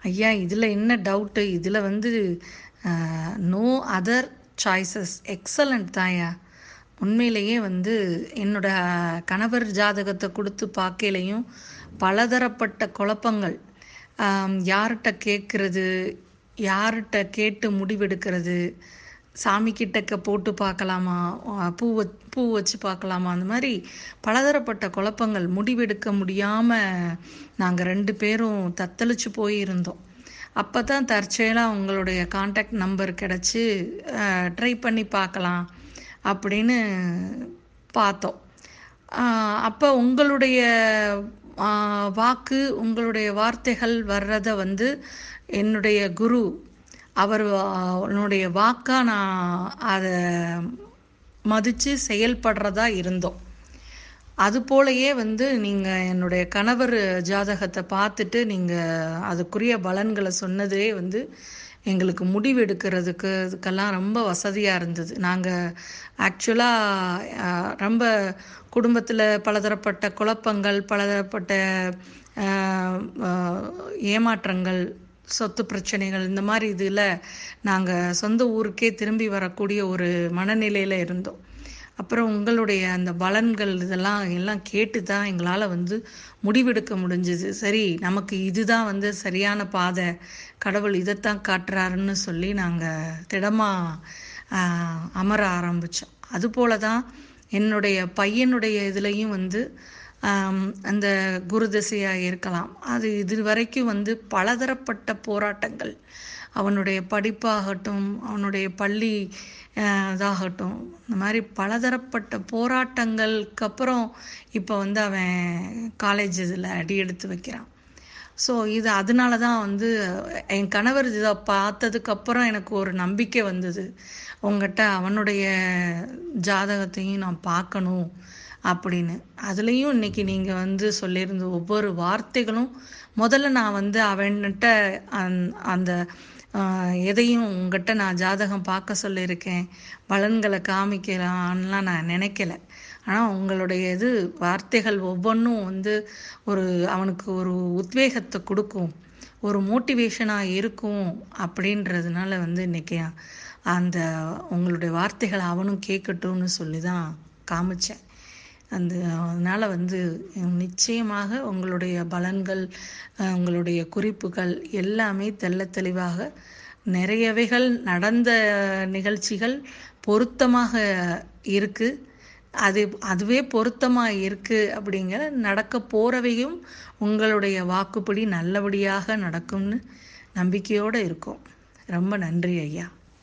ஐயா இதில் என்ன டவுட்டு இதில் வந்து no other choices excellent Tanya உண்மையிலேயே வந்து என்னோட கணவர் ஜாதகத்தை கொடுத்து பார்க்கலையும் பலதரப்பட்ட குழப்பங்கள் ஆம், யார்கிட்ட கேட்குறது யார்கிட்ட கேட்டு முடிவெடுக்கிறது சாமி கிட்டக்க போட்டு பார்க்கலாமா ஆ, பூ வச்- பூ வச்சு பார்க்கலாமா அந்த மாதிரி பலதரப்பட்ட குழப்பங்கள் முடிவெடுக்க முடியாமல் நாங்கள் ரெண்டு பேரும் தத்தளிச்சு போயிருந்தோம் அப்போ தான் தற்செயலாக உங்களுடைய காண்டாக்ட் நம்பர் கிடச்சி ட்ரை பண்ணி பார்க்கலாம் அப்படின்னு பார்த்தோம் அப்போ உங்களுடைய ஆ, வாக்கு உங்களுடைய வார்த்தைகள் வர்றத வந்து என்னுடைய குரு அவர் அவனுடைய வாக்கா நான் அதை மதித்து செயல்படுறதா இருந்தோம் அது போலயே வந்து நீங்கள் என்னுடைய கணவர் ஜாதகத்தை பார்த்துட்டு நீங்கள் அதுக்குரிய பலன்களை சொன்னதே வந்து எங்களுக்கு முடிவு எடுக்கிறதுக்கு இதுக்கெல்லாம் ரொம்ப வசதியாக இருந்தது நாங்கள் ஆக்சுவலாக ரொம்ப குடும்பத்தில் பலதரப்பட்ட குழப்பங்கள் பலதரப்பட்ட ஆஹ், ஆஹ், ஏமாற்றங்கள் சொத்து பிரச்சனைகள் இந்த மாதிரி இதில் நாங்கள் சொந்த ஊருக்கே திரும்பி வரக்கூடிய ஒரு மனநிலையில் இருந்தோம் அப்புறம் உங்களுடைய அந்த பலன்கள் இதெல்லாம் எல்லாம் கேட்டு தான் எங்களால் வந்து முடிவெடுக்க முடிஞ்சது சரி நமக்கு இதுதான் வந்து சரியான பாதை கடவுள் இதைத்தான் காட்டுறாருன்னு சொல்லி நாங்கள் திடமாக அமர ஆரம்பித்தோம் அதுபோல தான் என்னுடைய பையனுடைய இதுலேயும் வந்து ஆம், அந்த குரு திசையாக இருக்கலாம் அது இது வரைக்கும் வந்து பலதரப்பட்ட போராட்டங்கள் அவனுடைய படிப்பாகட்டும் அவனுடைய பள்ளி அஹ், இதாகட்டும் இந்த மாதிரி பலதரப்பட்ட போராட்டங்களுக்கு அப்புறம் இப்போ வந்து அவன் காலேஜ் இதில் அடி எடுத்து வைக்கிறான் ஸோ இது அதனால தான் வந்து என் கணவர் இதை பார்த்ததுக்கப்புறம் எனக்கு ஒரு நம்பிக்கை வந்தது உங்ககிட்ட அவனுடைய ஜாதகத்தையும் நான் பார்க்கணும் அப்படின்னு அதுலேயும் இன்னைக்கு நீங்கள் வந்து சொல்லியிருந்த ஒவ்வொரு வார்த்தைகளும் முதல்ல நான் வந்து அவன்கிட்ட அந்த- அந்த ஆஹ், எதையும் உங்ககிட்ட நான் ஜாதகம் பார்க்க சொல்லியிருக்கேன் பலன்களை காமிக்கலான்லாம் நான் நினைக்கல ஆனால் உங்களுடைய இது வார்த்தைகள் ஒவ்வொன்றும் வந்து ஒரு அவனுக்கு ஒரு உத்வேகத்தை கொடுக்கும் ஒரு மோட்டிவேஷனாக இருக்கும் அப்படின்றதுனால வந்து இன்னைக்கு அந்த உங்களுடைய வார்த்தைகளை அவனும் கேட்கட்டும்னு சொல்லி தான் காமிச்சேன் அந்த அதனால் வந்து நிச்சயமாக உங்களுடைய பலன்கள் அஹ், உங்களுடைய குறிப்புகள் எல்லாமே தெள்ளத் தெளிவாக நிறையவைகள் நடந்த நிகழ்ச்சிகள் பொருத்தமாக இருக்கு அது அதுவே பொருத்தமாக இருக்கு அப்படிங்கிற நடக்க போறவையும் உங்களுடைய வாக்குப்படி நல்லபடியாக நடக்கும்னு நம்பிக்கையோடு இருக்கோம் ரொம்ப நன்றி ஐயா